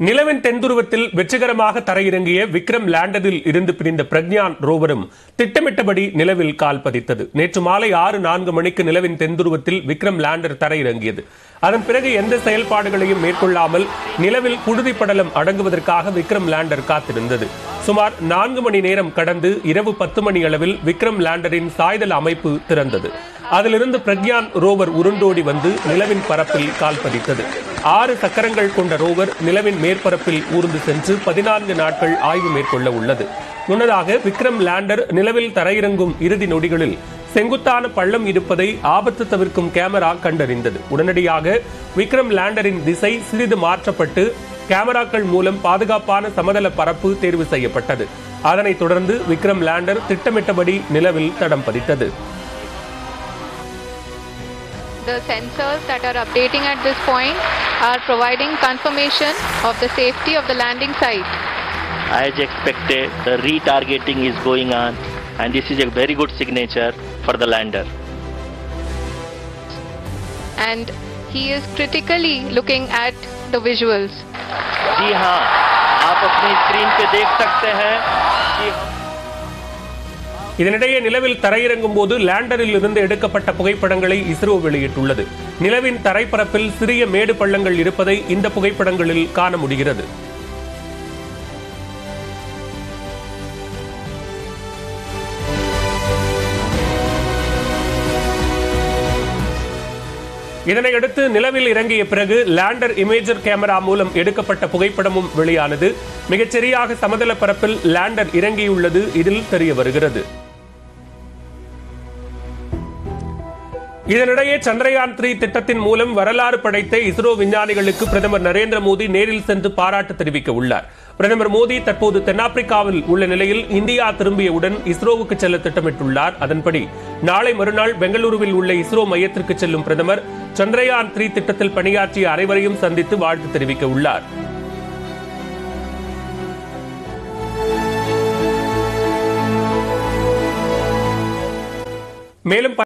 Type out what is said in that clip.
நிலவின் தென்துருவத்தில் வெற்றிகரமாக தரையிறங்கிய விக்ரம் லேண்டரில் இருந்து பிரிந்த பிரக்ஞான் ரோவரும் திட்டமிட்டபடி நிலவில் கால் பதித்தது நேற்று மாலை ஆறு நான்கு மணிக்கு நிலவின் தென்துருவத்தில் விக்ரம் லேண்டர் தரையிறங்கியது அதன் பிறகு எந்த செயல்பாடுகளையும் மேற்கொள்ளாமல் நிலவில் புழுதி படலம் அடங்குவதற்காக விக்ரம் லேண்டர் காத்திருந்தது சுமார் நான்கு மணி நேரம் கடந்து இரவு பத்து மணி அளவில் விக்ரம் லேண்டரின் சாய்தல் அமைப்பு திறந்தது அதிலிருந்து பிரக்யான் ரோவர் உருண்டோடி வந்து நிலவின் பரப்பில் கால் பதித்தது ஆறு சக்கரங்கள் கொண்ட ரோவர் நிலவின் மேற்பரப்பில் ஊர்ந்து சென்று பதினான்கு நாட்கள் ஆய்வு மேற்கொள்ள உள்ளது முன்னதாக விக்ரம் லேண்டர் நிலவில் தரையிறங்கும் இறுதி நொடிகளில் செங்குத்தான பள்ளம் இருப்பதை ஆபத்து தவிர்க்கும் கேமரா கண்டறிந்தது உடனடியாக விக்ரம் லேண்டரின் திசை சிறிது மாற்றப்பட்டு கேமராக்கள் மூலம் பாதுகாப்பான சமதள பரப்பு தேர்வு செய்யப்பட்டது அதனைத் தொடர்ந்து விக்ரம் லேண்டர் திட்டமிட்டபடி நிலவில் தடம் பதித்தது The sensors that are updating at this point are providing confirmation of the safety of the landing site. As expected, the retargeting is going on, and this is a very good signature for the lander. And he is critically looking at the visuals. जी हाँ आप अपनी screen पे देख सकते हैं कि இதனிடையே நிலவில் தரையிறங்கும் போது லேண்டரில் இருந்து எடுக்கப்பட்ட புகைப்படங்களை இஸ்ரோ வெளியிட்டுள்ளது நிலவின் தரைப்பரப்பில் சிறிய மேடு பள்ளங்கள் இருப்பதை இந்த புகைப்படங்களில் காண முடிகிறது இதனையடுத்து நிலவில் இறங்கிய பிறகு லேண்டர் இமேஜர் கேமரா மூலம் எடுக்கப்பட்ட புகைப்படமும் வெளியானது மிகச்சரியாக சமதள பரப்பில் லேண்டர் இறங்கியுள்ளது இதில் தெரிய வருகிறது இதனிடையே சந்திரயான் த்ரீ திட்டத்தின் மூலம் வரலாறு படைத்த இஸ்ரோ விஞ்ஞானிகளுக்கு பிரதமர் நரேந்திர மோடி நேரில் சென்று பாராட்டு தெரிவிக்க உள்ளார் பிரதமர் மோடி தற்போது தென்னாப்பிரிக்காவில் உள்ள நிலையில் இந்தியா திரும்பியவுடன் இஸ்ரோவுக்கு செல்ல திட்டமிட்டுள்ளார் அதன்படி நாளை மறுநாள் பெங்களூருவில் உள்ள இஸ்ரோ மையத்திற்கு செல்லும் பிரதமர் சந்திரயான் த்ரீ திட்டத்தில் பணியாற்றிய அனைவரையும் சந்தித்து வாழ்த்து தெரிவிக்க உள்ளார் மேலும்